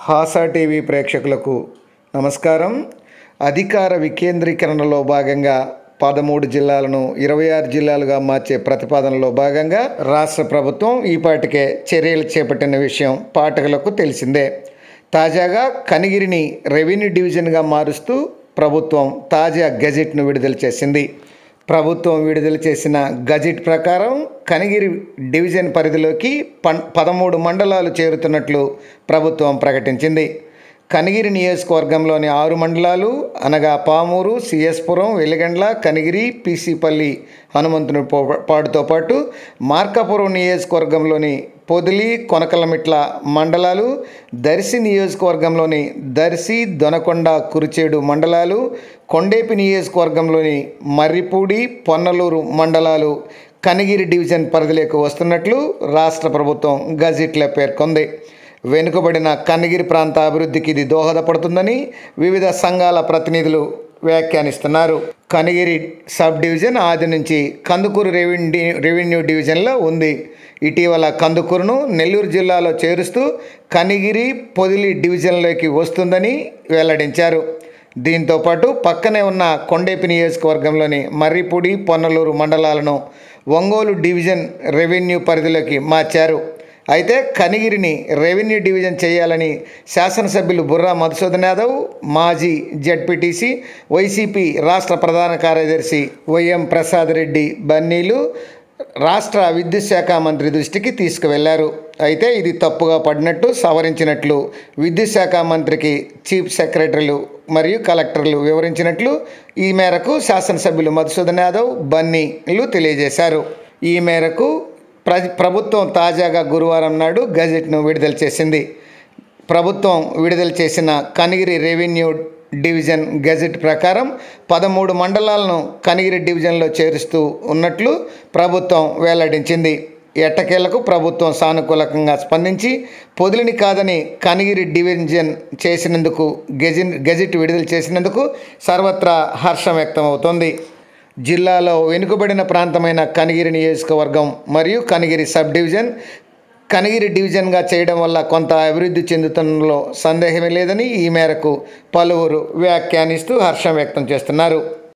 హాసా TV ప్రేక్షకులకు నమస్కారం అధికార వికేంద్రీకరణలో భాగంగా పదమూడు జిల్లాలను ఇరవై ఆరు జిల్లాలుగా మార్చే ప్రతిపాదనలో భాగంగా రాష్ట్ర ప్రభుత్వం ఈపాటికే చర్యలు చేపట్టిన విషయం పాఠకులకు తెలిసిందే తాజాగా కనిగిరిని రెవెన్యూ డివిజన్గా మారుస్తూ ప్రభుత్వం తాజా గెజెట్ను విడుదల చేసింది ప్రభుత్వం విడుదల చేసిన గజెట్ ప్రకారం కనిగిరి డివిజన్ పరిధిలోకి పన్ పదమూడు మండలాలు చేరుతున్నట్లు ప్రభుత్వం ప్రకటించింది కనిగిరి నియోజకవర్గంలోని ఆరు మండలాలు అనగా పామూరు సిఎస్పురం వెలిగండ్ల కనిగిరి పీసీపల్లి హనుమంతుని పో- పాడుతో పాటు మార్కాపురం నియోజకవర్గంలోని పొదిలి కొనకలమిట్ల మండలాలు దర్శి నియోజకవర్గంలోని దర్శి దొనకొండ కురిచేడు మండలాలు కొండేపి నియోజకవర్గంలోని మర్రిపూడి పొన్నలూరు మండలాలు కనిగిరి డివిజన్ పరిధిలోకి వస్తున్నట్లు రాష్ట్ర ప్రభుత్వం గజెట్లో పేర్కొంది వెనుకబడిన కనిగిరి ప్రాంత అభివృద్ధికి ఇది దోహదపడుతుందని వివిధ సంఘాల ప్రతినిధులు వ్యాఖ్యానిస్తున్నారు కనిగిరి సబ్ డివిజన్ ఆది నుంచి కందుకూరు రెవెన్యూ రెవెన్యూ డివిజన్లో ఉంది ఇటీవల కందుకూరును నెల్లూరు జిల్లాలో చేరుస్తూ కనిగిరి పొదిలి డివిజన్లోకి వస్తుందని వెల్లడించారు దీంతో పాటు పక్కనే ఉన్న కొండేపి నియోజకవర్గంలోని మర్రిపూడి పొన్నలూరు మండలాలను ఒంగోలు డివిజన్ రెవెన్యూ పరిధిలోకి మార్చారు అయితే కనిగిరిని రెవెన్యూ డివిజన్ చేయాలని శాసనసభ్యులు బుర్రా మధుసూదన్ యాదవ్ మాజీ జడ్పీటీసీ వైసీపీ రాష్ట్ర ప్రధాన కార్యదర్శి వైఎం ప్రసాద్ రెడ్డి బన్నీలు రాష్ట్ర విద్యుత్ శాఖ మంత్రి దృష్టికి తీసుకువెళ్లారు అయితే ఇది తప్పుగా పడినట్టు సవరించినట్లు విద్యుత్ శాఖ మంత్రికి చీఫ్ సెక్రటరీలు మరియు కలెక్టర్లు వివరించినట్లు ఈ మేరకు శాసనసభ్యులు మధుసూదన్ యాదవ్ బన్నీలు తెలియజేశారు ఈ మేరకు ప్ర ప్రభుత్వం తాజాగా గురువారం నాడు గజెట్ను విడుదల చేసింది ప్రభుత్వం విడుదల చేసిన కనిగిరి రెవెన్యూ డివిజన్ గెజెట్ ప్రకారం పదమూడు మండలాలను కనిగిరి డివిజన్లో చేరుస్తూ ఉన్నట్లు ప్రభుత్వం వెల్లడించింది ఎట్టకేలకు ప్రభుత్వం సానుకూలంగా స్పందించి పొదిలిని కాదని కనిగిరి డివిజన్ చేసినందుకు గెజిన్ గెజెట్ విడుదల చేసినందుకు సర్వత్రా హర్షం వ్యక్తమవుతోంది జిల్లాలో వెనుకబడిన ప్రాంతమైన కనిగిరి నియోజకవర్గం మరియు కనిగిరి సబ్ డివిజన్ కనిగిరి డివిజన్గా చేయడం వల్ల కొంత అభివృద్ధి చెందుతుండలో సందేహమే లేదని ఈ మేరకు పలువురు వ్యాఖ్యానిస్తూ హర్షం వ్యక్తం చేస్తున్నారు